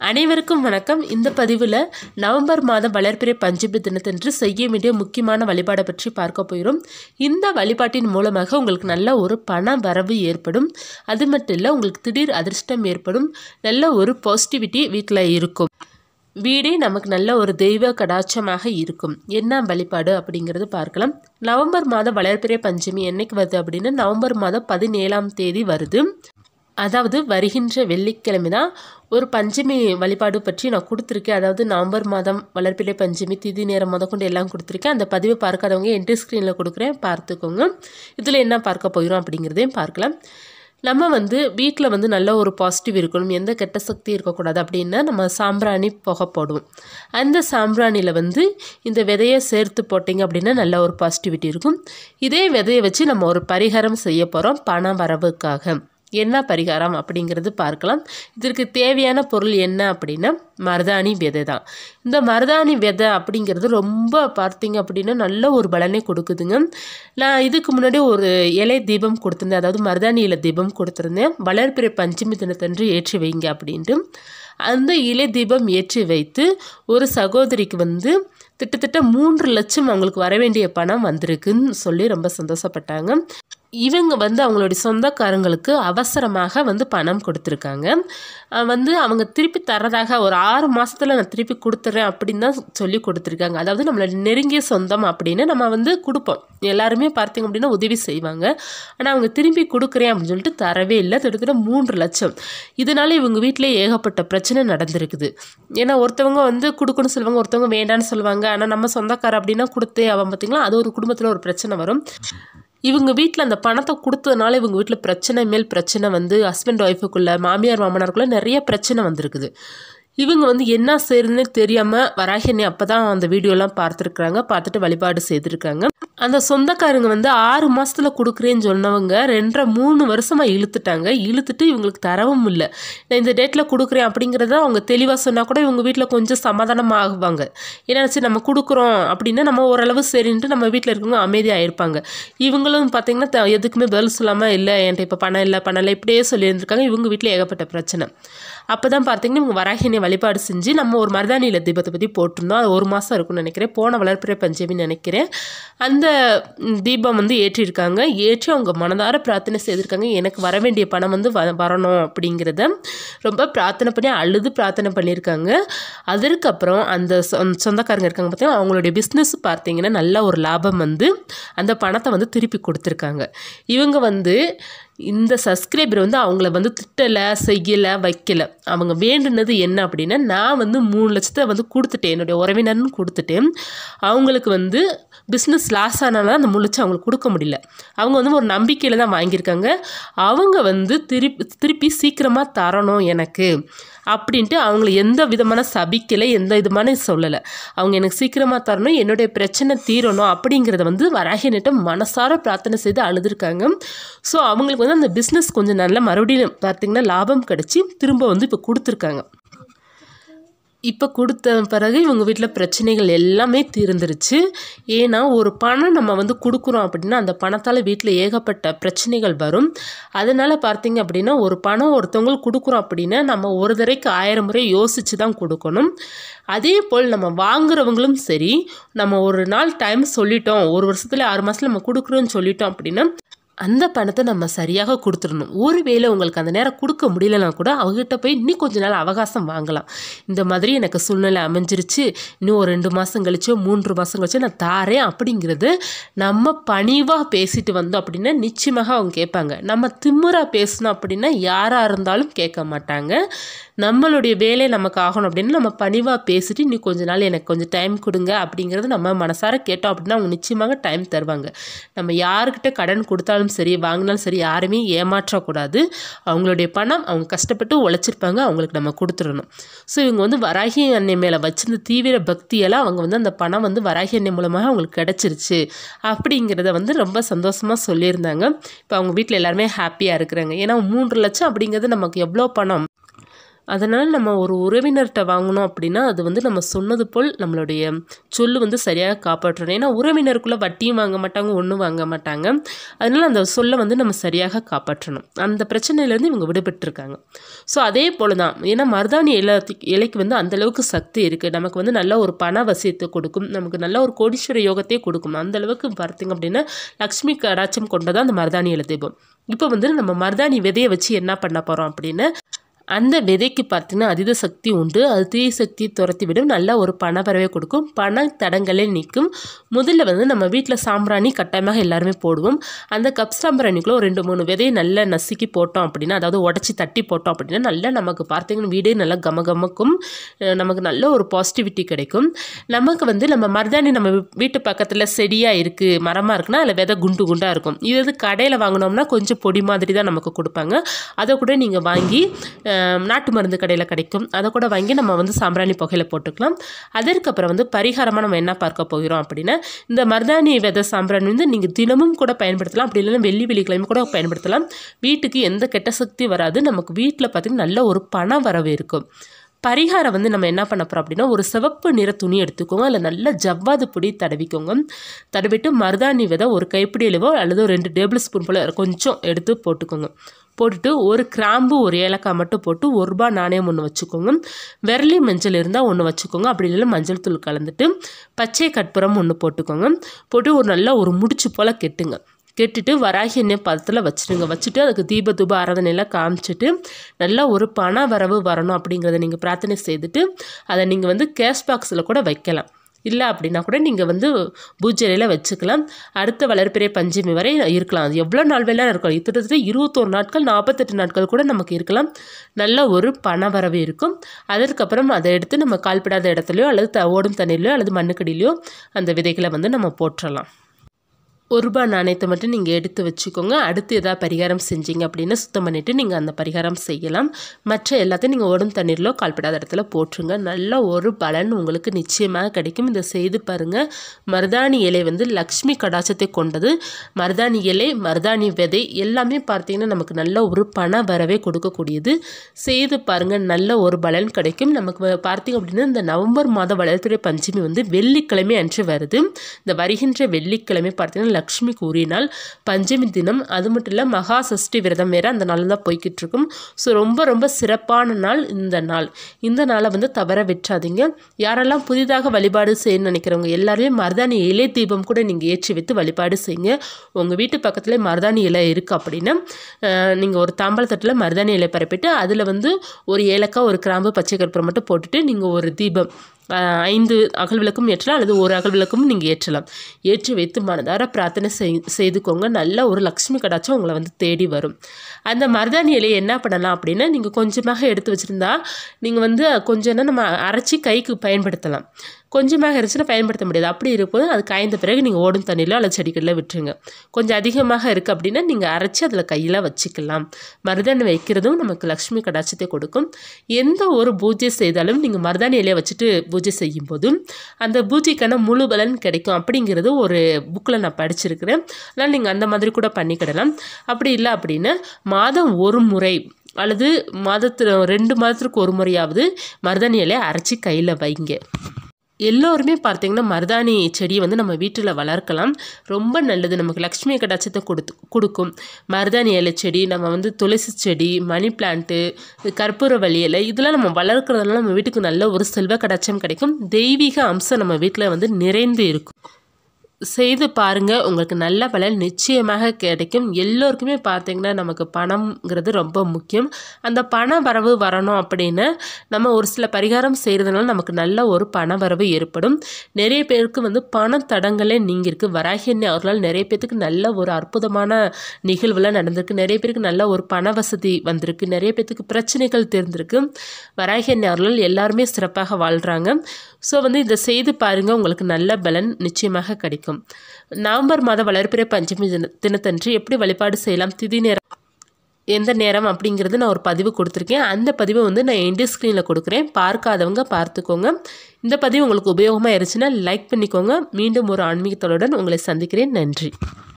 அனைவருக்கும் வணக்கம் இந்த பதிவில் நவம்பர் மாதம் வளர்பிறை பஞ்சமி தினத்தன்று செய்ய வேண்டிய முக்கியமான வழிபாடை பற்றி பார்க்க போகிறோம் இந்த வழிபாட்டின் மூலமாக உங்களுக்கு நல்ல ஒரு பண வரவு ஏற்படும் அது மட்டும் இல்லை உங்களுக்கு திடீர் அதிர்ஷ்டம் ஏற்படும் நல்ல ஒரு பாசிட்டிவிட்டி வீட்டில் இருக்கும் வீடே நமக்கு நல்ல ஒரு தெய்வ கடாட்சமாக இருக்கும் என்ன வழிபாடு அப்படிங்கிறது பார்க்கலாம் நவம்பர் மாதம் வளர்பிறை பஞ்சமி என்னைக்கு வருது அப்படின்னா நவம்பர் மாதம் பதினேழாம் தேதி வருது அதாவது வருகின்ற வெள்ளிக்கிழமை தான் ஒரு பஞ்சமி வழிபாடு பற்றி நான் கொடுத்துருக்கேன் அதாவது நவம்பர் மாதம் வளர்ப்பிலை பஞ்சமி திதி நேரம் முதற்கொண்டு எல்லாம் கொடுத்துருக்கேன் அந்த பதிவை பார்க்காதவங்க என்ட்ரி ஸ்க்ரீனில் கொடுக்குறேன் பார்த்துக்கோங்க இதில் என்ன பார்க்க போகிறோம் அப்படிங்கிறதையும் பார்க்கலாம் நம்ம வந்து வீட்டில் வந்து நல்ல ஒரு பாசிட்டிவ் இருக்கணும் எந்த கெட்ட சக்தி இருக்கக்கூடாது அப்படின்னா நம்ம சாம்பிராணி புகை போடுவோம் அந்த சாம்பிராணியில் வந்து இந்த விதையை சேர்த்து போட்டிங்க அப்படின்னா நல்ல ஒரு பாசிட்டிவிட்டி இருக்கும் இதே விதையை வச்சு நம்ம ஒரு பரிகாரம் செய்ய போகிறோம் பண வரவுக்காக என்ன பரிகாரம் அப்படிங்கிறது பார்க்கலாம் இதற்கு தேவையான பொருள் என்ன அப்படின்னா மருதாணி விதை தான் இந்த மருதாணி விதை அப்படிங்கிறது ரொம்ப பார்த்தீங்க அப்படின்னா நல்ல ஒரு பலனை கொடுக்குதுங்க நான் இதுக்கு முன்னாடி ஒரு இலை தீபம் கொடுத்துருந்தேன் அதாவது மருதாணி இலை தீபம் கொடுத்துருந்தேன் வளர்பிறை பஞ்சமி தினத்தன்று ஏற்றி வைங்க அப்படின்ட்டு அந்த இலை தீபம் ஏற்றி வைத்து ஒரு சகோதரிக்கு வந்து திட்டத்தட்ட மூன்று லட்சம் அவங்களுக்கு வர வேண்டிய பணம் வந்திருக்குன்னு சொல்லி ரொம்ப சந்தோஷப்பட்டாங்க இவங்க வந்து அவங்களுடைய சொந்தக்காரங்களுக்கு அவசரமாக வந்து பணம் கொடுத்துருக்காங்க வந்து அவங்க திருப்பி தரதாக ஒரு ஆறு மாதத்தில் நான் திருப்பி கொடுத்துட்றேன் அப்படின்னு தான் சொல்லி கொடுத்துருக்காங்க அதாவது நம்மளை நெருங்கிய சொந்தம் அப்படின்னு நம்ம வந்து கொடுப்போம் எல்லாருமே பார்த்தீங்க அப்படின்னா உதவி செய்வாங்க ஆனால் அவங்க திரும்பி கொடுக்குறேன் அப்படின்னு சொல்லிட்டு தரவே இல்லை கிட்டத்தட்ட மூன்று லட்சம் இதனால இவங்க வீட்டிலே ஏகப்பட்ட பிரச்சனை நடந்திருக்குது ஏன்னா ஒருத்தவங்க வந்து கொடுக்கணும்னு சொல்லுவாங்க ஒருத்தவங்க வேண்டான்னு சொல்லுவாங்க ஆனால் நம்ம சொந்தக்கார அப்படின்னா கொடுத்தே அவன் பார்த்திங்களா அது ஒரு குடும்பத்தில் ஒரு பிரச்சனை வரும் இவங்க வீட்டில் அந்த பணத்தை கொடுத்ததுனால இவங்க வீட்டில் பிரச்சனை மேல் பிரச்சனை வந்து ஹஸ்பண்ட் ஒய்ஃபுக்குள்ளே மாமியார் மாமனாருக்குள்ளே நிறைய பிரச்சனை வந்திருக்குது இவங்க வந்து என்ன செய்யறதுன்னு தெரியாமல் வராகினி அப்போ தான் அந்த வீடியோலாம் பார்த்துருக்குறாங்க பார்த்துட்டு வழிபாடு செய்திருக்காங்க அந்த சொந்தக்காரங்க வந்து ஆறு மாதத்தில் கொடுக்குறேன்னு சொன்னவங்க ரெண்டரை மூணு வருஷமாக இழுத்துட்டாங்க இழுத்துட்டு இவங்களுக்கு தரவும் இல்லை நான் இந்த டேட்டில் கொடுக்குறேன் அப்படிங்கிறத அவங்க தெளிவாக சொன்னால் கூட இவங்க வீட்டில் கொஞ்சம் சமாதானம் ஆகுவாங்க ஏன்னா சரி நம்ம கொடுக்குறோம் அப்படின்னா நம்ம ஓரளவு சரின்ட்டு நம்ம வீட்டில் இருக்கவங்க அமைதியாக இருப்பாங்க இவங்களும் பார்த்தீங்கன்னா த- எதுக்குமே பதில் சொல்லாமல் இல்லை என்கிட்ட இப்போ பணம் இல்லை பணம் இல்லை இப்படியே சொல்லியிருந்திருக்காங்க இவங்க வீட்டில் ஏகப்பட்ட பிரச்சனை அப்போ தான் பார்த்தீங்கன்னா இவங்க வராகினை வழிபாடு செஞ்சு நம்ம ஒரு மருதாணியில் தீபத்தை பற்றி போட்டிருந்தோம் அது ஒரு மாதம் இருக்கும்னு நினைக்கிறேன் போன வளர்ப்பிறை பஞ்சமின்னு நினைக்கிறேன் அந்த ம், தீபம் வந்து ஏற்றிருக்காங்க ஏற்றி அவங்க மனதார பிரார்த்தனை செய்திருக்காங்க எனக்கு வர வேண்டிய பணம் வந்து வ வரணும் அப்படிங்கிறத ரொம்ப பிரார்த்தனை பண்ணி அழுது பிரார்த்தனை பண்ணியிருக்காங்க அதற்கப்புறம் அந்த சொ- சொந்தக்காரங்க இருக்காங்க பார்த்தீங்கன்னா அவங்களுடைய பிஸ்னஸ் பார்த்தீங்கன்னா நல்ல ஒரு லாபம் வந்து அந்த பணத்தை வந்து திருப்பி கொடுத்துருக்காங்க இவங்க வந்து இந்த சப்ஸ்கிரைபர் வந்து அவங்கள வந்து திட்டலை செய்யலை வைக்கல அவங்க வேண்டுனது என்ன அப்படின்னா நான் வந்து மூணு லட்சத்தை வந்து கொடுத்துட்டேன் என்னுடைய உறவினர்னு கொடுத்துட்டேன் அவங்களுக்கு வந்து பிஸ்னஸ் லாஸ் ஆனால அந்த மூணு லட்சம் அவங்களுக்கு கொடுக்க முடியல அவங்க வந்து ஒரு நம்பிக்கையில் தான் வாங்கியிருக்காங்க அவங்க வந்து திருப்பி திருப்பி சீக்கிரமாக தரணும் எனக்கு அப்படின்ட்டு அவங்கள எந்த விதமான சபிக்கலை எந்த விதமான சொல்லலை அவங்க எனக்கு சீக்கிரமாக தரணும் என்னுடைய பிரச்சனை தீரணும் அப்படிங்கிறத வந்து வராகினிட்ட மனசார பிரார்த்தனை செய்து அழுதுருக்காங்க ஸோ அவங்களுக்கு வந்து அந்த பிஸ்னஸ் கொஞ்சம் நல்ல மறுபடியும் பார்த்திங்கன்னா லாபம் கிடச்சி திரும்ப வந்து இப்போ கொடுத்துருக்காங்க இப்போ கொடுத்த பிறகு இவங்க வீட்டில் பிரச்சனைகள் எல்லாமே தீர்ந்துருச்சு ஏன்னா ஒரு பணம் நம்ம வந்து கொடுக்குறோம் அப்படின்னா அந்த பணத்தால் வீட்டில் ஏகப்பட்ட பிரச்சனைகள் வரும் அதனால் பார்த்தீங்க அப்படின்னா ஒரு பணம் ஒருத்தவங்களுக்கு கொடுக்குறோம் அப்படின்னா நம்ம ஒரு தடவைக்கு ஆயிரம் முறை யோசித்து தான் கொடுக்கணும் அதே போல் நம்ம வாங்குறவங்களும் சரி நம்ம ஒரு நாள் டைம் சொல்லிட்டோம் ஒரு வருஷத்துல ஆறு மாதத்தில் நம்ம கொடுக்குறோன்னு சொல்லிட்டோம் அப்படின்னா அந்த பணத்தை நம்ம சரியாக கொடுத்துடணும் ஒருவேளை உங்களுக்கு அந்த நேரம் கொடுக்க முடியலனா கூட அவங்ககிட்ட போய் இன்னும் கொஞ்ச நாள் அவகாசம் வாங்கலாம் இந்த மாதிரி எனக்கு சூழ்நிலை அமைஞ்சிருச்சு இன்னும் ஒரு ரெண்டு மாதம் கழிச்சோ மூன்று மாதம் கழிச்சோ நான் தாரேன் அப்படிங்கிறது நம்ம பணிவாக பேசிட்டு வந்தோம் அப்படின்னா நிச்சயமாக அவங்க கேட்பாங்க நம்ம திமிராக பேசணும் அப்படின்னா யாராக இருந்தாலும் கேட்க மாட்டாங்க நம்மளுடைய வேலை நமக்கு ஆகணும் அப்படின்னு நம்ம பணிவாக பேசிட்டு இன்னும் கொஞ்ச நாள் எனக்கு கொஞ்சம் டைம் கொடுங்க அப்படிங்கிறது நம்ம மனசார கேட்டோம் அப்படின்னா அவங்க நிச்சயமாக டைம் தருவாங்க நம்ம யாருக்கிட்ட கடன் கொடுத்தாலும் சரி வாங்கினாலும் சரி யாருமே ஏமாற்றக்கூடாது அவங்களுடைய பணம் அவங்க கஷ்டப்பட்டு உழைச்சிருப்பாங்க அவங்களுக்கு நம்ம கொடுத்துடணும் ஸோ இவங்க வந்து வராகி அன்னை மேலே வச்சிருந்த தீவிர பக்தியெல்லாம் அவங்க வந்து அந்த பணம் வந்து வராகி அன்னை மூலமாக அவங்களுக்கு கிடச்சிருச்சு அப்படிங்கிறத வந்து ரொம்ப சந்தோஷமாக சொல்லியிருந்தாங்க இப்போ அவங்க வீட்டில் எல்லாருமே ஹாப்பியாக இருக்கிறாங்க ஏன்னா மூன்று லட்சம் அப்படிங்கிறது நமக்கு எவ்வளோ பணம் அதனால் நம்ம ஒரு உறவினர்கிட்ட வாங்கினோம் அப்படின்னா அது வந்து நம்ம சொன்னது போல் நம்மளுடைய சொல்லு வந்து சரியாக காப்பாற்றணும் ஏன்னா உறவினருக்குள்ளே வட்டியும் வாங்க மாட்டாங்க ஒன்றும் வாங்க மாட்டாங்க அதனால் அந்த சொல்லை வந்து நம்ம சரியாக காப்பாற்றணும் அந்த பிரச்சனையிலேருந்து இவங்க விடுபட்டிருக்காங்க ஸோ அதே போல் தான் ஏன்னா மருதாணி இலை இலைக்கு வந்து அந்தளவுக்கு சக்தி இருக்குது நமக்கு வந்து நல்ல ஒரு பண வசியத்தை கொடுக்கும் நமக்கு நல்ல ஒரு கோடீஸ்வர யோகத்தையே கொடுக்கும் அந்த அளவுக்கு பார்த்திங்க அப்படின்னா லக்ஷ்மி கடாட்சம் கொண்டதான் அந்த மருதாணி இலை தீபம் இப்போ வந்து நம்ம மருதாணி விதையை வச்சு என்ன பண்ண போகிறோம் அப்படின்னு அந்த விதைக்கு பார்த்தீங்கன்னா அதீத சக்தி உண்டு அது தீய சக்தியை துரத்தி விடும் நல்ல ஒரு பண வரவே கொடுக்கும் பண தடங்களை நீக்கும் முதல்ல வந்து நம்ம வீட்டில் சாம்பிராணி கட்டாயமாக எல்லாருமே போடுவோம் அந்த கப் சாம்பிராணிக்குள்ள ஒரு ரெண்டு மூணு விதையை நல்லா நசுக்கி போட்டோம் அப்படின்னா அதாவது உடச்சி தட்டி போட்டோம் அப்படின்னா நல்லா நமக்கு பார்த்தீங்கன்னா வீடே நல்லா கமகமக்கும் அஹ் நமக்கு நல்ல ஒரு பாசிட்டிவிட்டி கிடைக்கும் நமக்கு வந்து நம்ம மருதாணி நம்ம வீட்டு பக்கத்தில் செடியாக இருக்குது மரமாக இருக்குன்னா அதில் விதை குண்டு குண்டாக இருக்கும் இது வந்து கடையில் வாங்கினோம்னா கொஞ்சம் பொடி மாதிரி தான் நமக்கு கொடுப்பாங்க அதை கூட நீங்கள் வாங்கி அஹ், நாட்டு மருந்து கடையில் கிடைக்கும் அதை கூட வாங்கி நம்ம வந்து சாம்பிராணி புகையில் போட்டுக்கலாம் அதற்கப்புறம் வந்து பரிகாரமாக நம்ம என்ன பார்க்க போகிறோம் அப்படின்னா இந்த மருதாணி விதை சாம்பிராணி வந்து நீங்கள் தினமும் கூட பயன்படுத்தலாம் அப்படி இல்லைன்னா வெள்ளி வெள்ளிக்கிழமை கூட பயன்படுத்தலாம் வீட்டுக்கு எந்த கெட்ட சக்தி வராது நமக்கு வீட்டில் பார்த்திங்கன்னா நல்ல ஒரு பண வரவு இருக்கும் பரிகாரம் வந்து நம்ம என்ன பண்ண போகிறோம் அப்படின்னா ஒரு சிவப்பு நிற துணி எடுத்துக்கோங்க அதில் நல்ல ஜவ்வாது பொடி தடவிக்கோங்க தடவிட்டு மருதாணி விதை ஒரு கைப்பிடி அளவோ அல்லது ஒரு ரெண்டு டேபிள் ஸ்பூன் போல் கொஞ்சம் எடுத்து போட்டுக்கோங்க போட்டுட்டு ஒரு கிராம்பு ஒரு ஏலக்காய் மட்டும் போட்டு ஒரு ரூபா நாணயம் ஒன்று வச்சுக்கோங்க விரலி மஞ்சள் இருந்தால் ஒன்று வச்சுக்கோங்க அப்படி இல்லைன்னா மஞ்சள் தூள் கலந்துட்டு பச்சை கற்பூரம் ஒன்று போட்டுக்கோங்க போட்டு ஒரு நல்ல ஒரு முடிச்சு போல் கெட்டுங்க கெட்டுட்டு வராகி எண்ணெய் பதத்தில் வச்சுருங்க வச்சுட்டு அதுக்கு தீப தூப ஆராதனையெல்லாம் காமிச்சிட்டு நல்லா ஒரு பண வரவு வரணும் அப்படிங்கிறத நீங்கள் பிரார்த்தனை செய்துட்டு அதை நீங்கள் வந்து கேஷ் பாக்ஸில் கூட வைக்கலாம் இல்லை அப்படின்னா கூட நீங்கள் வந்து பூஜையில் வச்சுக்கலாம் அடுத்த வளர்பிறை பஞ்சமி வரை இருக்கலாம் அது எவ்வளோ நாள் வேணாலும் இருக்கலாம் கிட்டத்தட்ட இருபத்தோரு நாட்கள் நாற்பத்தெட்டு நாட்கள் கூட நமக்கு இருக்கலாம் நல்ல ஒரு பண வரவு இருக்கும் அதற்கப்புறம் அதை எடுத்து நம்ம கால்படாத இடத்துலையோ அல்லது த ஓடும் தண்ணீர்லையோ அல்லது மண்ணுக்கடியிலையோ அந்த விதைகளை வந்து நம்ம போட்டுறலாம் ஒரு ரூபாய் நாணயத்தை மட்டும் நீங்கள் எடுத்து வச்சுக்கோங்க அடுத்து எதாவது பரிகாரம் செஞ்சீங்க அப்படின்னு சுத்தம் பண்ணிவிட்டு நீங்கள் அந்த பரிகாரம் செய்யலாம் மற்ற எல்லாத்தையும் நீங்கள் ஓடும் தண்ணீரிலோ கால்படாத இடத்துல போட்டுருங்க நல்ல ஒரு பலன் உங்களுக்கு நிச்சயமாக கிடைக்கும் இதை செய்து பாருங்கள் மருதாணி இலை வந்து லக்ஷ்மி கடாச்சத்தை கொண்டது மருதாணி இலை மருதாணி விதை எல்லாமே பார்த்தீங்கன்னா நமக்கு நல்ல ஒரு பண வரவே கொடுக்கக்கூடியது செய்து பாருங்கள் நல்ல ஒரு பலன் கிடைக்கும் நமக்கு வ- பார்த்தீங்க அப்படின்னா இந்த நவம்பர் மாத வளர்த்துறை பஞ்சமி வந்து வெள்ளிக்கிழமை அன்று வருது இந்த வருகின்ற வெள்ளிக்கிழமை பார்த்தீங்கன்னா லக்ஷ்மி கூறினால் பஞ்சமி தினம் அது மட்டும் இல்லை மகா சஷ்டி விரதம் வேறு அந்த நாள் தான் போய்கிட்டு இருக்கும் ஸோ ரொம்ப ரொம்ப சிறப்பான நாள் இந்த நாள் இந்த நாளை வந்து தவற விட்டுறாதீங்க யாரெல்லாம் புதிதாக வழிபாடு செய்யணும்னு நினைக்கிறவங்க எல்லாருமே மருதாணி இலை தீபம் கூட நீங்கள் ஏற்றி வைத்து வழிபாடு செய்யுங்க உங்கள் வீட்டு பக்கத்தில் மருதாணி இலை இருக்குது அப்படின்னா நீங்கள் ஒரு தாம்பழத்தட்டில் மருதாணி இலை பரப்பிட்டு அதில் வந்து ஒரு ஏலக்காய் ஒரு கிராம்பு பச்சை கற்பூரம் மட்டும் போட்டுட்டு நீங்கள் ஒரு தீபம் ஆஹ் ஐந்து அகல் விளக்கும் ஏற்றலாம் அல்லது ஒரு அகல் விளக்கும் நீங்கள் ஏற்றலாம் ஏற்றி வைத்து மனதார பிரார்த்தனை செய் செய்துக்கோங்க நல்ல ஒரு லக்ஷ்மி கடாச்சம் உங்களை வந்து தேடி வரும் அந்த மருதாணி இலையை என்ன பண்ணலாம் அப்படின்னா நீங்கள் கொஞ்சமாக எடுத்து வச்சுருந்தா நீங்கள் வந்து கொஞ்சம் நம்ம அரைச்சி கைக்கு பயன்படுத்தலாம் கொஞ்சமாக இருந்துச்சுன்னா பயன்படுத்த முடியாது அப்படி இருக்கும்போது அது காய்ந்த பிறகு நீங்கள் ஓடும் தண்ணியிலோ அல்லது செடிகளில் விட்டுருங்க கொஞ்சம் அதிகமாக இருக்குது அப்படின்னா நீங்கள் அரைச்சி அதில் கையில் வச்சுக்கலாம் மருதாணி வைக்கிறதும் நமக்கு லக்ஷ்மி கடாட்சத்தை கொடுக்கும் எந்த ஒரு பூஜை செய்தாலும் நீங்கள் மருதாணி இலையை வச்சுட்டு பூஜை செய்யும்போதும் அந்த பூஜைக்கான முழு பலன் கிடைக்கும் அப்படிங்கிறது ஒரு புக்கில் நான் படிச்சிருக்கிறேன் அதனால் நீங்கள் அந்த மாதிரி கூட பண்ணிக்கிடலாம் அப்படி இல்லை அப்படின்னா மாதம் ஒரு முறை அல்லது மாதத்தில் ரெண்டு மாதத்துக்கு ஒரு முறையாவது மருதாணி இலையை அரைச்சி கையில் வைங்க எல்லோருமே பார்த்தீங்கன்னா மருதாணி செடியை வந்து நம்ம வீட்டில் வளர்க்கலாம் ரொம்ப நல்லது நமக்கு லக்ஷ்மி கடாட்சத்தை கொடுத்து கொடுக்கும் மருதாணி இலை செடி நம்ம வந்து துளசி செடி மணி பிளான்ட்டு கற்பூரவள்ளி இலை இதெல்லாம் நம்ம வளர்க்குறதுனால நம்ம வீட்டுக்கு நல்ல ஒரு செல்வ கடாட்சம் கிடைக்கும் தெய்வீக அம்சம் நம்ம வீட்டில் வந்து நிறைந்து இருக்கும் செய்து பாருங்க உங்களுக்கு நல்ல பலன் நிச்சயமாக கிடைக்கும் எல்லோருக்குமே பார்த்தீங்கன்னா நமக்கு பணம்ங்கிறது ரொம்ப முக்கியம் அந்த பண வரவு வரணும் அப்படின்னு நம்ம ஒரு சில பரிகாரம் செய்கிறதுனால நமக்கு நல்ல ஒரு பண வரவு ஏற்படும் நிறைய பேருக்கு வந்து பண தடங்களே நீங்கிருக்கு வராகியண்ணி அவர்களால் நிறைய பேருக்கு நல்ல ஒரு அற்புதமான நிகழ்வுலாம் நடந்திருக்கு நிறைய பேருக்கு நல்ல ஒரு பண வசதி வந்திருக்கு நிறைய பேருக்கு பிரச்சனைகள் தெரிந்திருக்கு வராகியண்ணி அவர்கள் எல்லாருமே சிறப்பாக வாழ்கிறாங்க ஸோ வந்து இதை செய்து பாருங்கள் உங்களுக்கு நல்ல பலன் நிச்சயமாக கிடைக்கும் நவம்பர் மாத வளர்பிறை பஞ்சமி தின தினத்தன்று எப்படி வழிபாடு செய்யலாம் திதி நேரம் எந்த நேரம் அப்படிங்கிறது நான் ஒரு பதிவு கொடுத்துருக்கேன் அந்த பதிவை வந்து நான் எண்டு ஸ்க்ரீனில் கொடுக்குறேன் பார்க்காதவங்க பார்த்துக்கோங்க இந்த பதிவு உங்களுக்கு உபயோகமாக இருந்துச்சுன்னா லைக் பண்ணிக்கோங்க மீண்டும் ஒரு ஆன்மீகத்தோடன் உங்களை சந்திக்கிறேன் நன்றி